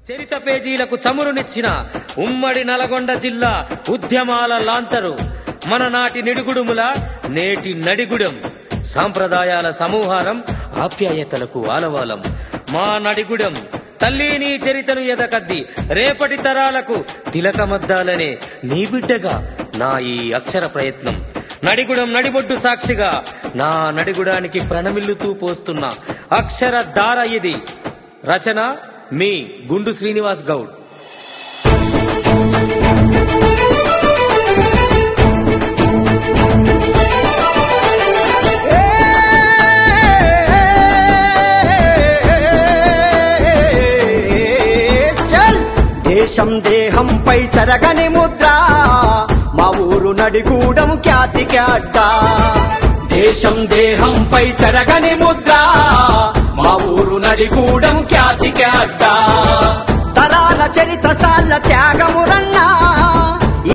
చరిత పేజీలకు చమురునిచ్చిన ఉమ్మడి నల్గొండ జిల్లా ఉద్యమాల లాంతరు మన నాటి నిడుగుడుముల నేటి నడిగుడం సాంప్రదాయాల సమూహారం ఆప్యాయతలకు ఆలవాలం మా నడిగుడం తల్లి నీ చరితను ఎదకద్ది రేపటి తరాలకు తిలకమద్దాలనే నీ బిడ్డగా నా ఈ అక్షర ప్రయత్నం నడిగుడం నడిబొడ్డు సాక్షిగా నా నడిగుడానికి ప్రణమిల్లుతూ పోస్తున్న అక్షర దార ఇది రచన మీ గుండు శ్రీనివాస్ గౌడ్ చల్ దేశం దేహంపై చెరగని ముద్ర మా ఊరు నడిగూడం ఖ్యాతికి అడ్డ దేశం దేహంపై చెరగని ముద్ర మా ఊరు నడిగూడం ఖ్యాతికి అడ్డ తరాల చరిత సాల్ల త్యాగము